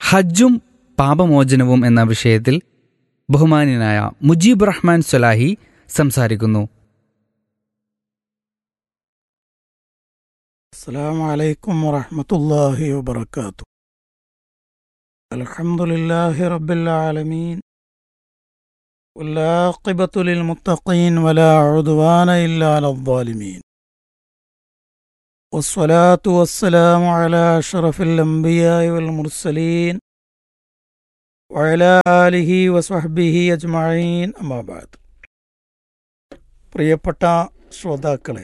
ഹജ്ജും പാപമോചനവും എന്ന വിഷയത്തിൽ ബഹുമാന്യനായ മുജീബ് റഹ്മാൻ സൊലാഹി സംസാരിക്കുന്നു السلام عليكم ورحمة الله وبركاته الحمد لله رب العالمين والعاقبة للمتقين ولا عدوان إلا على الظالمين والصلاة والسلام على أشرف الأنبياء والمرسلين وعلى آله وصحبه أجمعين أما بعد പ്രിയപ്പെട്ട ശ്രോതാക്കളെ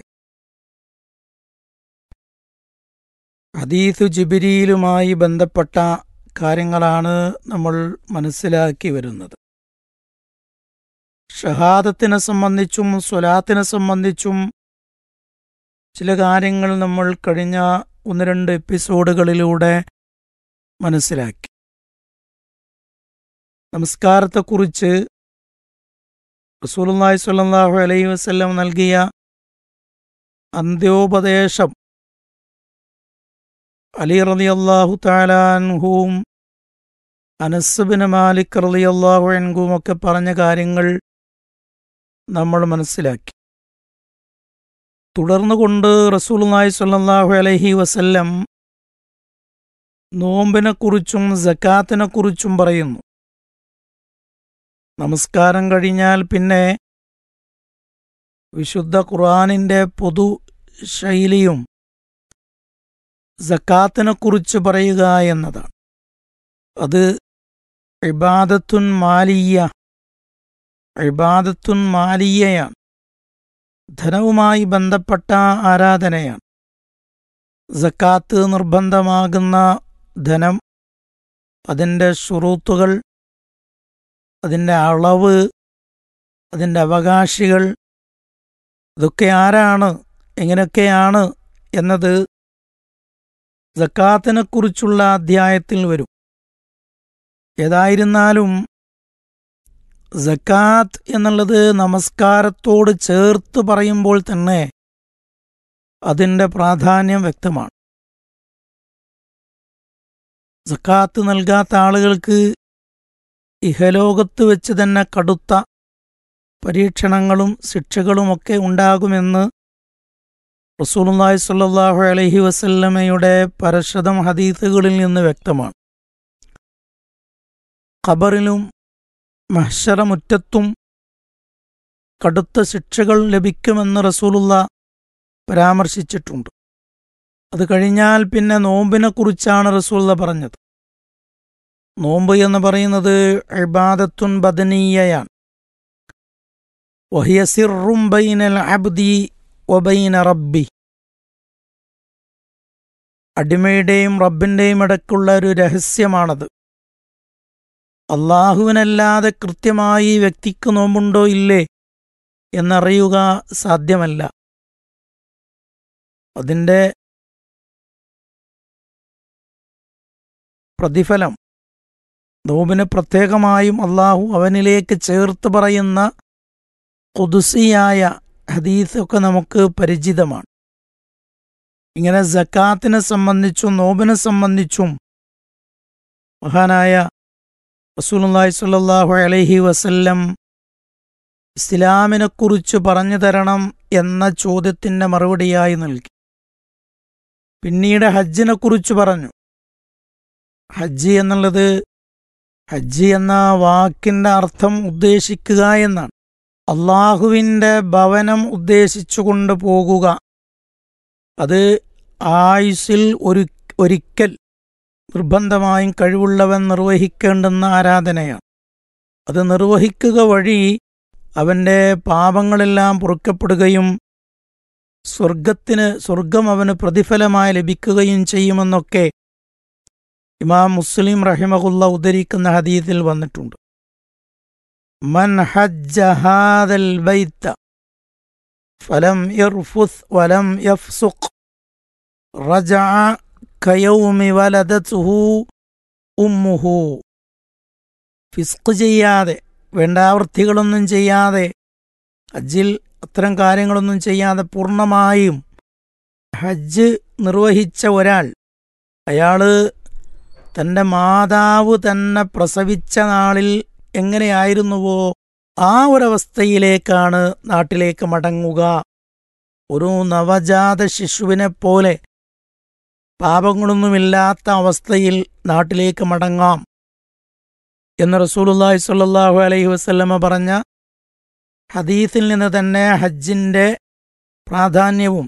ഹദീസു ജിബിരിയിലുമായി ബന്ധപ്പെട്ട കാര്യങ്ങളാണ് നമ്മൾ മനസ്സിലാക്കി വരുന്നത് ഷഹാദത്തിനെ സംബന്ധിച്ചും സ്വലാത്തിനെ സംബന്ധിച്ചും ചില കാര്യങ്ങൾ നമ്മൾ കഴിഞ്ഞ ഒന്ന് രണ്ട് എപ്പിസോഡുകളിലൂടെ മനസ്സിലാക്കി നമസ്കാരത്തെക്കുറിച്ച് റസൂലുള്ളാഹി സ്വല്ലല്ലാഹു അലൈഹി വസല്ലം നൽകിയ അന്ത്യോപദേശം അലി റളിയല്ലാഹു താലാൻഹുവും അനസ്ബിന് മാലിക് റളിയല്ലാഹു അൻഹുവും ഒക്കെ പറഞ്ഞ കാര്യങ്ങൾ നമ്മൾ മനസ്സിലാക്കി തുടർന്നുകൊണ്ട് റസൂലുള്ളാഹി സ്വല്ലല്ലാഹു അലൈഹി വസല്ലം നോമ്പിനെക്കുറിച്ചും സക്കാത്തിനെക്കുറിച്ചും പറയുന്നു നമസ്കാരം കഴിഞ്ഞാൽ പിന്നെ വിശുദ്ധ ഖുർആാനിൻ്റെ പൊതു ശൈലിയും സക്കാത്തിനെക്കുറിച്ച് പറയുക എന്നതാണ് അത് ഇബാദത്തുൻ മാലിയ ഇബാദത്തുൻ മാലിയയാണ് ധനവുമായി ബന്ധപ്പെട്ട ആരാധനയാണ് സക്കാത്ത് നിർബന്ധമാകുന്ന ധനം അതിൻ്റെ ഷുറൂത്തുകൾ അതിൻ്റെ അളവ് അതിൻ്റെ അവകാശികൾ ഇതൊക്കെ ആരാണ് എങ്ങനെയൊക്കെയാണ് എന്നത് സക്കാത്തിനെക്കുറിച്ചുള്ള അധ്യായത്തിൽ വരും ഏതായിരുന്നാലും സക്കാത്ത് എന്നുള്ളത് നമസ്കാരത്തോട് ചേർത്ത് പറയുമ്പോൾ തന്നെ അതിൻ്റെ പ്രാധാന്യം വ്യക്തമാണ് സക്കാത്ത് നൽകാത്ത ആളുകൾക്ക് ഇഹലോകത്ത് വെച്ച് തന്നെ കടുത്ത പരീക്ഷണങ്ങളും ശിക്ഷകളുമൊക്കെ ഉണ്ടാകുമെന്ന് റസൂലുള്ളാഹി സ്വല്ലല്ലാഹു അലൈഹി വസല്ലമയുടെ പരശതം ഹദീസുകളിൽ നിന്ന് വ്യക്തമാണ് ഖബറിലും മഹ്ശറമുറ്റത്തും കടുത്ത ശിക്ഷകൾ ലഭിക്കുമെന്ന് റസൂലുള്ള പരാമർശിച്ചിട്ടുണ്ട് അത് കഴിഞ്ഞാൽ പിന്നെ നോമ്പിനെക്കുറിച്ചാണ് റസൂലുള്ള പറഞ്ഞത് നോമ്പ് എന്ന് പറയുന്നത് ഇബാദത്തുൻ ബദനീയയാണ് വഹിയ സിറും ബൈനൽ അബ്ദി വബൈന റബ്ബി അടിമയുടെയും റബ്ബിൻ്റെയും ഇടയ്ക്കുള്ള ഒരു രഹസ്യമാണത് അള്ളാഹുവിനല്ലാതെ കൃത്യമായി വ്യക്തിക്ക് നോമ്പുണ്ടോ ഇല്ലേ എന്നറിയുക സാധ്യമല്ല അതിൻ്റെ പ്രതിഫലം നോമ്പിന് പ്രത്യേകമായും അള്ളാഹു അവനിലേക്ക് ചേർത്ത് പറയുന്ന കുതുസിയായ ഹദീസൊക്കെ നമുക്ക് പരിചിതമാണ് ഇങ്ങനെ ജക്കാത്തിനെ സംബന്ധിച്ചും നോബിനെ സംബന്ധിച്ചും മഹാനായ റസൂലുള്ളാഹി സ്വല്ലല്ലാഹു അലൈഹി വസല്ലം ഇസ്ലാമിനെക്കുറിച്ച് പറഞ്ഞു തരണം എന്ന ചോദ്യത്തിൻ്റെ മറുപടിയായി നൽകി പിന്നീട് ഹജ്ജിനെക്കുറിച്ച് പറഞ്ഞു ഹജ്ജ് എന്നുള്ളത് ഹജ്ജ് എന്ന വാക്കിൻ്റെ അർത്ഥം ഉദ്ദേശിക്കുക എന്നാണ് അള്ളാഹുവിൻ്റെ ഭവനം ഉദ്ദേശിച്ചുകൊണ്ട് പോകുക അത് ആയുസിൽ ഒരു ഒരിക്കൽ നിർബന്ധമായും കഴിവുള്ളവൻ നിർവഹിക്കേണ്ടുന്ന ആരാധനയാണ് അത് നിർവഹിക്കുക വഴി അവൻ്റെ പാപങ്ങളെല്ലാം പൊറുക്കപ്പെടുകയും സ്വർഗത്തിന് സ്വർഗം അവന് പ്രതിഫലമായി ലഭിക്കുകയും ചെയ്യുമെന്നൊക്കെ ഇമാം മുസ്ലിം റഹിമഹുല്ല ഉദ്ധരിക്കുന്ന ഹദീസിൽ വന്നിട്ടുണ്ട് മൻ ഹജ്ജ ഹാദൽ ബൈത്ത ഫലം യർഫുസ് വലം യഫ്സുഖ് റജഅ കയൗമി വലദതുഹു ഉമ്മുഹു ഫിസ്ക് ചെയ്യാതെ വേണ്ടാവൃത്തികളൊന്നും ചെയ്യാതെ ഹജ്ജിൽ അത്തരം കാര്യങ്ങളൊന്നും ചെയ്യാതെ പൂർണ്ണമായും ഹജ്ജ് നിർവഹിച്ച ഒരാൾ അയാള് തൻ്റെ മാതാവ് തന്നെ പ്രസവിച്ച നാളിൽ എങ്ങനെയായിരുന്നുവോ ആ ഒരവസ്ഥയിലേക്കാണ് നാട്ടിലേക്ക് മടങ്ങുക ഒരു നവജാത ശിശുവിനെ പോലെ പാപങ്ങളൊന്നുമില്ലാത്ത അവസ്ഥയിൽ നാട്ടിലേക്ക് മടങ്ങാം എന്ന് റസൂലുള്ളാഹി സ്വല്ലല്ലാഹു അലൈഹി വസല്ലമ പറഞ്ഞ ഹദീസിൽ നിന്ന് തന്നെ ഹജ്ജിന്റെ പ്രാധാന്യവും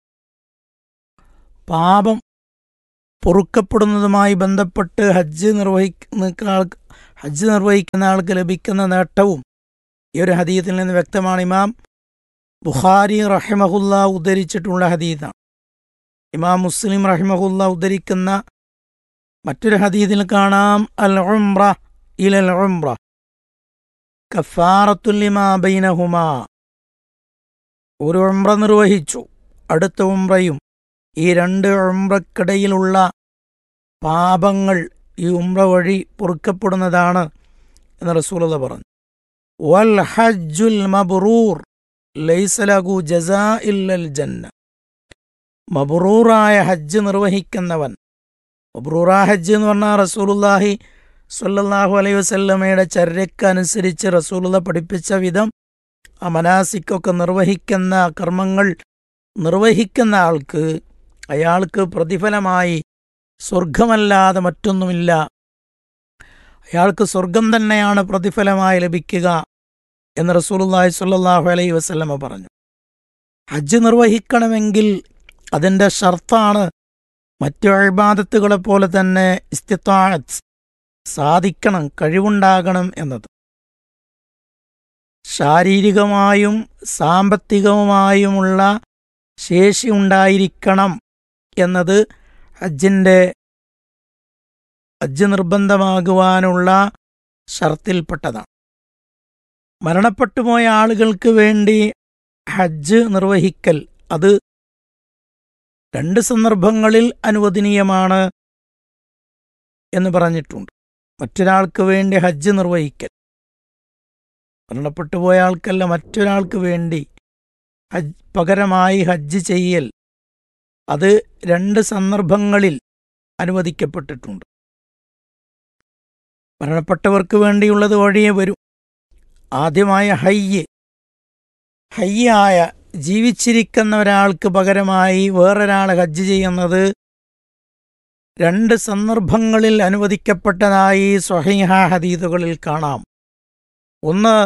പാപം പൊറുക്കപ്പെടുന്നതുമായി ബന്ധപ്പെട്ട് ഹജ്ജ് നിർവഹിക്കുന്ന ആൾക്ക് ഹജ്ജ് നിർവഹിക്കുന്ന ആൾക്ക് ലഭിക്കുന്ന നേട്ടവും ഈ ഒരു ഹദീത്തിൽ നിന്ന് വ്യക്തമാണ് ഇമാം ബുഖാരി റഹിമഹുല്ല ഉദ്ധരിച്ചിട്ടുള്ള ഹദീദാണ് ഇമാം മുസ്ലിം റഹിമഹുല്ല ഉദ്ധരിക്കുന്ന മറ്റൊരു ഹദീദിൽ കാണാം അൽ ഉംറ ഇലൽ ഉംറ കഫാറത്തുല്ലിമാ ബൈനഹുമാ ഒരു ഉംറ നിർവഹിച്ചു അടുത്ത ഉംറയും ഈ രണ്ട് ഉംറക്കിടയിലുള്ള പാപങ്ങൾ ഈ ഉംറ വഴി പൊറുക്കപ്പെടുന്നതാണ് എന്ന് റസൂലത പറഞ്ഞു വൽ ഹജ്ജുൽ മബ്റൂർ ലൈസലഹു ജസാ ഇല്ലൽ ജന്ന മബ്റൂറായ ഹജ്ജ് നിർവഹിക്കുന്നവൻ മബ്റൂറാ ഹജ്ജ് എന്ന് പറഞ്ഞാൽ റസൂലുല്ലാഹി സല്ലല്ലാഹു അലൈഹി വസല്ലമയുടെ ചര്യക്കനുസരിച്ച് റസൂലുള്ള പഠിപ്പിച്ച വിധം ആ മനാസിക്കൊക്കെ നിർവഹിക്കുന്ന കർമ്മങ്ങൾ നിർവഹിക്കുന്ന ആൾക്ക് അയാൾക്ക് പ്രതിഫലമായി സ്വർഗമല്ലാതെ മറ്റൊന്നുമില്ല അയാൾക്ക് സ്വർഗം തന്നെയാണ് പ്രതിഫലമായി ലഭിക്കുക എന്ന് റസൂലുള്ളാഹി സ്വല്ലല്ലാഹു അലൈഹി വസല്ലമ പറഞ്ഞു ഹജ്ജ് നിർവഹിക്കണമെങ്കിൽ അതിൻ്റെ ഷർത്താണ് മറ്റു അഴിബാദത്തുകളെ പോലെ തന്നെ ഇസ്തിത്താഅത്ത് സാധിക്കണം കഴിവുണ്ടാകണം എന്നത് ശാരീരികമായും സാമ്പത്തികവുമായുമുള്ള ശേഷി ഉണ്ടായിരിക്കണം എന്നത് ഹജ്ജിൻ്റെ ഹജ്ജ് നിർബന്ധമാകുവാനുള്ള ഷർത്തിൽപ്പെട്ടതാണ് മരണപ്പെട്ടുപോയ ആളുകൾക്ക് വേണ്ടി ഹജ്ജ് നിർവഹിക്കൽ അത് രണ്ട് സന്ദർഭങ്ങളിൽ അനുവദനീയമാണ് എന്ന് പറഞ്ഞിട്ടുണ്ട് മറ്റൊരാൾക്ക് വേണ്ടി ഹജ്ജ് നിർവഹിക്കൽ മരണപ്പെട്ടു പോയ ആൾക്കല്ല മറ്റൊരാൾക്ക് വേണ്ടി ഹജ്ജ് പകരമായി ഹജ്ജ് ചെയ്യൽ അത് രണ്ട് സന്ദർഭങ്ങളിൽ അനുവദിക്കപ്പെട്ടിട്ടുണ്ട് മരണപ്പെട്ടവർക്ക് വേണ്ടിയുള്ളത് വഴിയേ വരും ആദ്യമായ ഹയ്യ് ഹയ്യായ ജീവിച്ചിരിക്കുന്ന ഒരാൾക്ക് പകരമായി വേറൊരാൾ ഹജ്ജ് ചെയ്യുന്നത് രണ്ട് സന്ദർഭങ്ങളിൽ അനുവദിക്കപ്പെട്ടതായി സ്വഹീഹ ഹദീദുകളിൽ കാണാം ഒന്ന്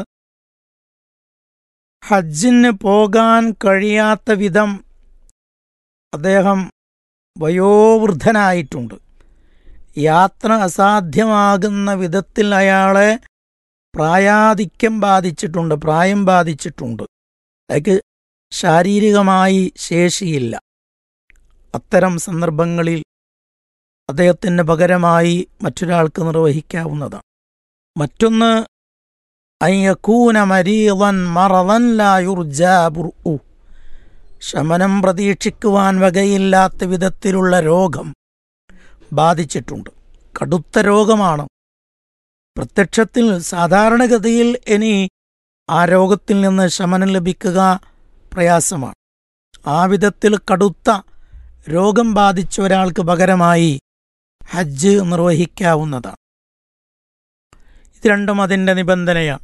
ഹജ്ജിന് പോകാൻ കഴിയാത്ത വിധം അദ്ദേഹം വയോവൃദ്ധനായിട്ടുണ്ട് യാത്ര അസാധ്യമാകുന്ന വിധത്തിൽ അയാളെ പ്രായാധിക്യം ബാധിച്ചിട്ടുണ്ട് പ്രായം ബാധിച്ചിട്ടുണ്ട് അയാൾക്ക് ശാരീരികമായി ശേഷിയില്ല അത്തരം സന്ദർഭങ്ങളിൽ അദ്ദേഹത്തിന് പകരമായി മറ്റൊരാൾക്ക് നിർവഹിക്കാവുന്നതാണ് മറ്റൊന്ന് അയ്യക്കൂന മരീവൻ മറവൻ ലായുർജാബുർഉ ശമനം പ്രതീക്ഷിക്കുവാൻ വകയില്ലാത്ത വിധത്തിലുള്ള രോഗം ബാധിച്ചിട്ടുണ്ട് കടുത്ത രോഗമാണ് പ്രത്യക്ഷത്തിൽ സാധാരണഗതിയിൽ ഇനി ആ രോഗത്തിൽ നിന്ന് ശമനം ലഭിക്കുക പ്രയാസമാണ് ആ വിധത്തിൽ കടുത്ത രോഗം ബാധിച്ച ഒരാൾക്ക് പകരമായി ഹജ്ജ് നിർവഹിക്കാവുന്നതാണ് ഇത് രണ്ടും അതിൻ്റെ നിബന്ധനയാണ്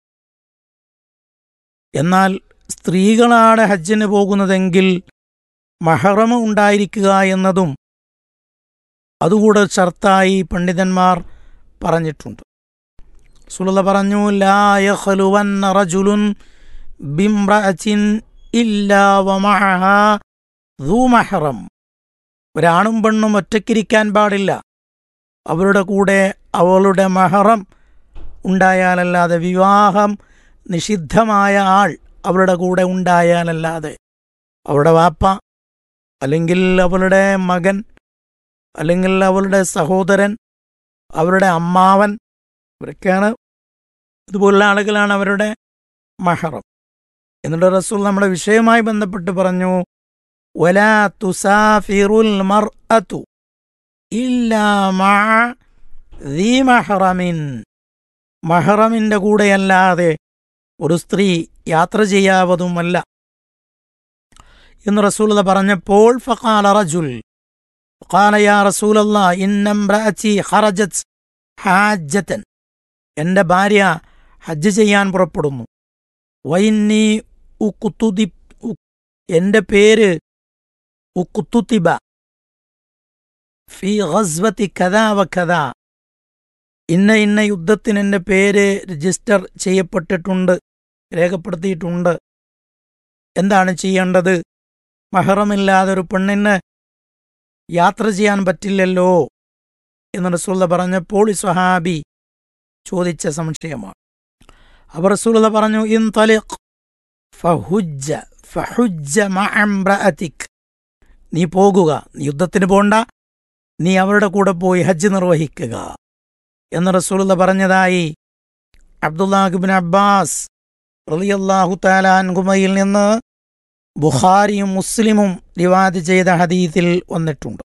എന്നാൽ സ്ത്രീകളാണ് ഹജ്ജിന് പോകുന്നതെങ്കിൽ മഹറമ ഉണ്ടായിരിക്കുക എന്നതും അതുകൂടെ ഷർത്തായി പണ്ഡിതന്മാർ പറഞ്ഞിട്ടുണ്ട് സുലത പറഞ്ഞു ലായഹലുവന്ന റജുലുൻ ബിംറഅത്തിൻ ഇല്ലാ വമഅഹ ധൂ മഹറം ഒരാണും പെണ്ണും ഒറ്റയ്ക്കിരിക്കാൻ പാടില്ല അവരുടെ കൂടെ അവളുടെ മഹറം ഉണ്ടായാലല്ലാതെ വിവാഹം നിഷിദ്ധമായ ആൾ അവരുടെ കൂടെ ഉണ്ടായാലല്ലാതെ അവളുടെ വാപ്പ അല്ലെങ്കിൽ അവളുടെ മകൻ അല്ലെങ്കിൽ അവളുടെ സഹോദരൻ അവരുടെ അമ്മാവൻ ഇവരൊക്കെയാണ് ഇതുപോലുള്ള ആളുകളാണ് അവരുടെ മഹറം എന്നിട്ട് റസൂൽ നമ്മുടെ വിഷയവുമായി ബന്ധപ്പെട്ട് പറഞ്ഞു വലാ തുസാഫിറുൽ മർഅതു ഇല്ലാ മഅ ദീ മഹറമിൻ മഹറമിൻ്റെ കൂടെയല്ലാതെ ഒരു സ്ത്രീ യാത്ര ചെയ്യാവതുമല്ല എന്ന് റസൂലത പറഞ്ഞപ്പോൾ ഫഖാല റജുൽ قال يا رسول الله إن امرأتي خرجت حاجة എൻ്റെ ഭാര്യ ഹജ്ജ് ചെയ്യാൻ പുറപ്പെടുന്നു വൈന്നി ഉക്കുത്തുതി ഉ- എൻ്റെ പേര് ഉക്കുത്തുത്തിബ ഫി ഗസ്വതി കഥാ വ കഥാ ഇന്ന ഇന്ന യുദ്ധത്തിന് എൻ്റെ പേര് രജിസ്റ്റർ ചെയ്യപ്പെട്ടിട്ടുണ്ട് രേഖപ്പെടുത്തിയിട്ടുണ്ട് എന്താണ് ചെയ്യേണ്ടത് മഹറമില്ലാതെ ഒരു പെണ്ണിന് യാത്ര ചെയ്യാൻ പറ്റില്ലല്ലോ എന്ന് റസൂള്ള പറഞ്ഞപ്പോൾ ഈ സ്വഹാബി ചോദിച്ച സംശയമാണ് അപ്പോൾ റസൂള്ള പറഞ്ഞു ഇൻ തലിഖ് ഫഹുജ്ജ ഫഹുജ്ജ മഅംറഅതിക് നീ പോകുക നീ യുദ്ധത്തിന് പോണ്ട നീ അവരുടെ കൂടെ പോയി ഹജ്ജ് നിർവഹിക്കുക എന്ന് റസൂലുള്ള പറഞ്ഞതായി അബ്ദുല്ലാഹിബിൻ അബ്ബാസ് റളിയല്ലാഹു താലാൻകുമയിൽ നിന്ന് ബുഖാരിയും മുസ്ലിമും റിവാദ് ചെയ്ത ഹദീത്തിൽ വന്നിട്ടുണ്ട്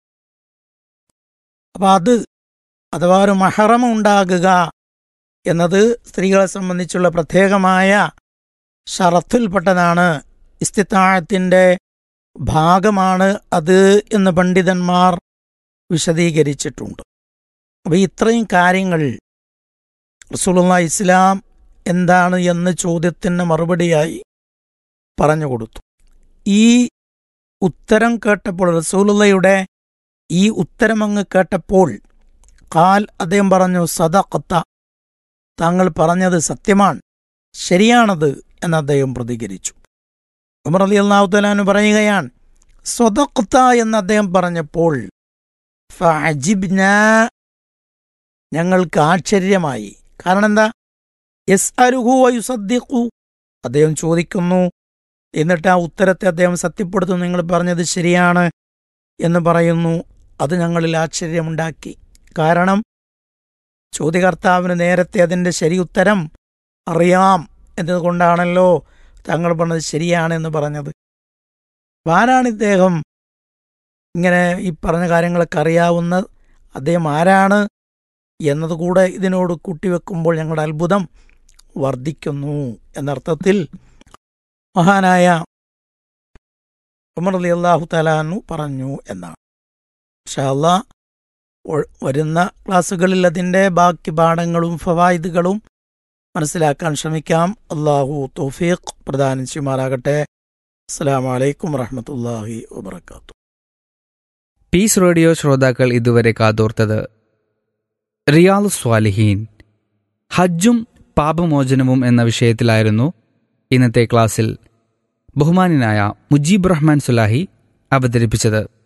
അപ്പം അത് അഥവാ ഒരു മഹറം ഉണ്ടാകുക എന്നത് സ്ത്രീകളെ സംബന്ധിച്ചുള്ള പ്രത്യേകമായ ഷറത്തിൽപ്പെട്ടതാണ് ഇസ്തിത്താഴത്തിൻ്റെ ഭാഗമാണ് അത് എന്ന് പണ്ഡിതന്മാർ വിശദീകരിച്ചിട്ടുണ്ട് അപ്പോൾ ഇത്രയും കാര്യങ്ങൾ റസൂലുള്ള ഇസ്ലാം എന്താണ് എന്ന് ചോദ്യത്തിന് മറുപടിയായി പറഞ്ഞു കൊടുത്തു ഈ ഉത്തരം കേട്ടപ്പോൾ റസൂലുള്ളയുടെ ഈ ഉത്തരം അങ്ങ് കേട്ടപ്പോൾ കാൽ അദ്ദേഹം പറഞ്ഞു സദഖത്ത താങ്കൾ പറഞ്ഞത് സത്യമാണ് ശരിയാണത് എന്ന് അദ്ദേഹം പ്രതികരിച്ചു ഉമർ അലി അള്ളാഹുത്തലാന് പറയുകയാണ് സ്വതക്ത എന്ന് അദ്ദേഹം പറഞ്ഞപ്പോൾ ഫഅജിബ്ന ഞങ്ങൾക്ക് ആശ്ചര്യമായി കാരണം എന്താ എസ് അരുഹു വയുസദ്ദിഖു അദ്ദേഹം ചോദിക്കുന്നു എന്നിട്ട് ആ ഉത്തരത്തെ അദ്ദേഹം സത്യപ്പെടുത്തുന്നു നിങ്ങൾ പറഞ്ഞത് ശരിയാണ് എന്ന് പറയുന്നു അത് ഞങ്ങളിൽ ആശ്ചര്യമുണ്ടാക്കി കാരണം ചോദ്യകർത്താവിന് നേരത്തെ അതിൻ്റെ ശരി ഉത്തരം അറിയാം എന്നതുകൊണ്ടാണല്ലോ താങ്കൾ പറഞ്ഞത് ശരിയാണെന്ന് പറഞ്ഞത് ആരാണ് ഇദ്ദേഹം ഇങ്ങനെ ഈ പറഞ്ഞ കാര്യങ്ങളൊക്കെ അറിയാവുന്ന അദ്ദേഹം ആരാണ് എന്നതുകൂടെ ഇതിനോട് കൂട്ടിവെക്കുമ്പോൾ ഞങ്ങളുടെ അത്ഭുതം വർദ്ധിക്കുന്നു എന്നർത്ഥത്തിൽ മഹാനായ ഉമർ അലി അള്ളാഹു തലാനു പറഞ്ഞു എന്നാണ് ഷാല്ല വരുന്ന ക്ലാസ്സുകളിൽ അതിൻ്റെ ബാക്കി പാഠങ്ങളും ഫവായിദുകളും മനസ്സിലാക്കാൻ ശ്രമിക്കാം അള്ളാഹു തൗഫീഖ് പ്രദാനം ചെയ്യുമാറാകട്ടെ അസ്സാം വലൈക്കും വറഹമത്തല്ലാഹി വബർക്കാത്തു പീസ് റേഡിയോ ശ്രോതാക്കൾ ഇതുവരെ കാതോർത്തത് റിയാൽ സ്വാലിഹീൻ ഹജ്ജും പാപമോചനവും എന്ന വിഷയത്തിലായിരുന്നു ഇന്നത്തെ ക്ലാസ്സിൽ ബഹുമാനായ മുജീബ് റഹ്മാൻ സുലാഹി അവതരിപ്പിച്ചത്